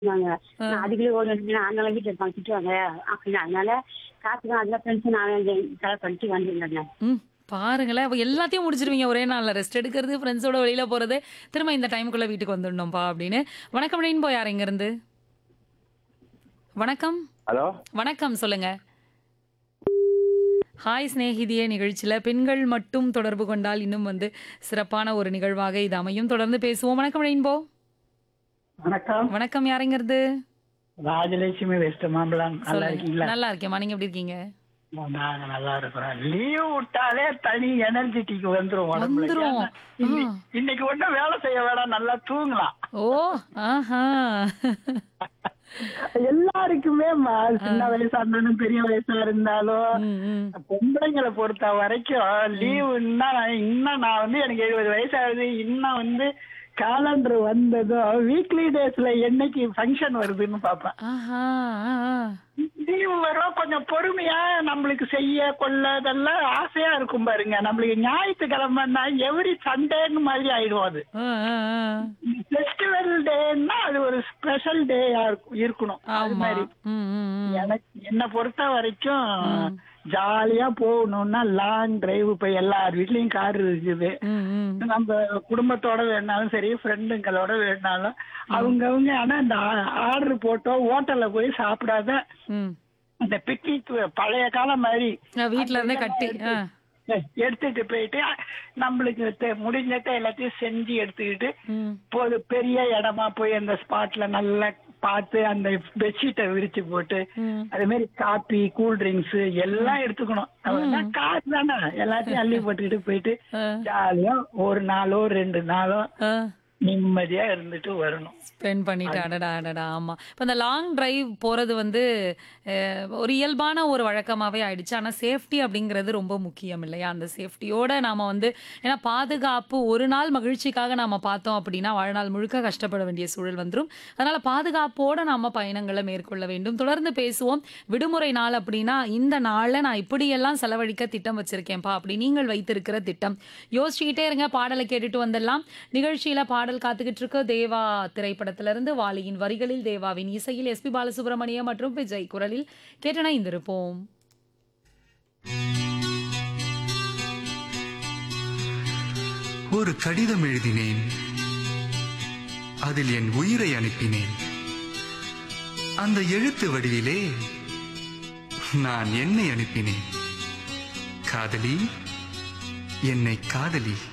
நாங்க நான் அதுக்குள்ளே ஓடி வந்து அதனால வீட்டுல இருப்பாங்க திட்டுவாங்க அப்படின்னு அதனால காசு தான் அதெல்லாம் ஃப்ரெண்ட்ஸ் நான் செலவு பண்ணிட்டு வந்துருந்தேன் ம் பாருங்களேன் அப்ப எல்லாத்தையும் முடிச்சிருவீங்க ஒரே நாள்ல ரெஸ்ட் எடுக்கிறது ஃப்ரெண்ட்ஸோட வெளியில போறது திரும்ப இந்த டைமுக்குள்ள வீட்டுக்கு வந்துடணும்ப்பா அப்படின்னு வணக்கம் ரெயின்போ யார் இங்க இருந்து வணக்கம் ஹலோ வணக்கம் சொல்லுங்க ஹாய் சிநேகிதியே நிகழ்ச்சியில பெண்கள் மட்டும் தொடர்பு கொண்டால் இன்னும் வந்து சிறப்பான ஒரு நிகழ்வாக இது அமையும் தொடர்ந்து பேசுவோம் வணக்கம் ரெயின்போ வணக்கம் வணக்கம் யாருங்கிறது ராஜலட்சுமி வெஸ்ட் மாம்பலம் நல்லா சொல்லுங்க இருக்கீங்களா நல்லா இருக்கேம்மா நீங்க எப்படி இருக்கீங்க நாங்க நல்லா இருக்கிறோம் லீவ் விட்டாலே தனி எனர்ஜெட்டிக் வந்துரும் உடம்புல வந்துரும். ஏன்னா, இன்னி- இன்னைக்கு ஒண்ணும் வேலை செய்ய வேணாம் நல்லா தூங்கலாம் ஓ ஆஹா எல்லாருக்குமே ம- சின்ன வயசா இருந்தாலும் பெரிய வயசா இருந்தாலும் ம், ம். பொம்பளைங்களை பொறுத்த வரைக்கும் லீவுன்னா இன்னும் நான் வந்து எனக்கு எழுபது வயசு ஆகுது இன்னும் வந்து காலண்டர் வந்ததும் வீக்லி டேஸ்ல என்னைக்கு ஃபங்க்ஷன் வருதுன்னு பார்ப்பேன் ஆஹா ஆ, ஆ. லீவு வரும் கொஞ்சம் பொறுமையா நம்மளுக்கு செய்ய கொள்ள இதெல்லாம் ஆசையா இருக்கும் பாருங்க நம்மளுக்கு ஞாயிற்றுக்கிழமைன்னா எவ்ரி சண்டேன்னு மாதிரி ஆயிடும் அது ஆ, ஆ, ஆ. ஃபெஸ்டிவல் டேன்னா அது ஒரு ஸ்பெஷல் டேயா இருக்கணும் அது ஆமா மாதிரி ம், ம், ம். எனக்கு என்ன பொறுத்த வரைக்கும் ஜாலியா போகணும்னா லாங் டிரைவ் இப்ப எல்லார் வீட்லயும் கார் இருக்குது ம், ம். நம்ம குடும்பத்தோட வேணாலும் சரி ஃப்ரெண்டுங்களோட வேணாலும் அவங்கவங்க ஆனா இந்த ஆர்டர் போட்டோ ஹோட்டல்ல போய் சாப்பிடாத ம். இந்த பிக்னிக் பழைய காலம் மாதிரி நான் வீட்ல இருந்தே கட்டி ஆ. எடுத்துட்டு போயிட்டு நம்மளுக்கு தெ- முடிஞ்சத எல்லாத்தையும் செஞ்சு எடுத்துக்கிட்டு ம். போது பெரிய இடமா போய் அந்த ஸ்பாட்ல நல்லா பார்த்து அந்த பெட்ஷீட்டை விரிச்சு போட்டு ம். அதே மாதிரி காபி கூல் ட்ரிங்க்ஸ் எல்லாம் எடுத்துக்கணும் அவ்வளவுதான் காசு தானே எல்லாத்தையும் அள்ளி போட்டுக்கிட்டு போயிட்டு ஆ. ஜாலியா ஒரு நாளோ ரெண்டு நாளோ ஆ. நிம்மதியா இருந்துட்டு வரணும் ஸ்பெண்ட் பண்ணிட்டு அடடா அடடா ஆமா இப்போ இந்த லாங் டிரைவ் போறது வந்து அஹ், ஒரு இயல்பான ஒரு வழக்கமாவே ஆயிடுச்சு ஆனா சேஃப்டி அப்படிங்கிறது ரொம்ப முக்கியம் இல்லையா அந்த சேஃப்டியோட நாம வந்து ஏன்னா பாதுகாப்பு ஒரு நாள் மகிழ்ச்சிக்காக நாம பார்த்தோம் அப்படின்னா வாழ்நாள் முழுக்க கஷ்டப்பட வேண்டிய சூழல் வந்துரும் அதனால பாதுகாப்போட நாம பயணங்களை மேற்கொள்ள வேண்டும் தொடர்ந்து பேசுவோம் விடுமுறை நாள் அப்படின்னா இந்த நாள்ல நான் இப்படியெல்லாம் செலவழிக்க திட்டம் வச்சிருக்கேன்ப்பா அப்படி நீங்கள் வைத்திருக்கிற திட்டம் யோசிச்சுக்கிட்டே இருங்க பாடலை கேட்டுட்டு வந்துடலாம் நிகழ்ச்சியில பாடல் காத்துக்கிட்டு இருக்கு தேவா திரைப்படத்திலிருந்து வாலியின் வரிகளில் தேவாவின் இசையில் எஸ்பி பாலசுப்ரமணியம் மற்றும் விஜய் குரலில் கேட்டணைந்திருப்போம் ஒரு கடிதம் எழுதினேன் அதில் என் உயிரை அனுப்பினேன் அந்த எழுத்து வடிவிலே நான் என்னை அனுப்பினேன் காதலி என்னை காதலி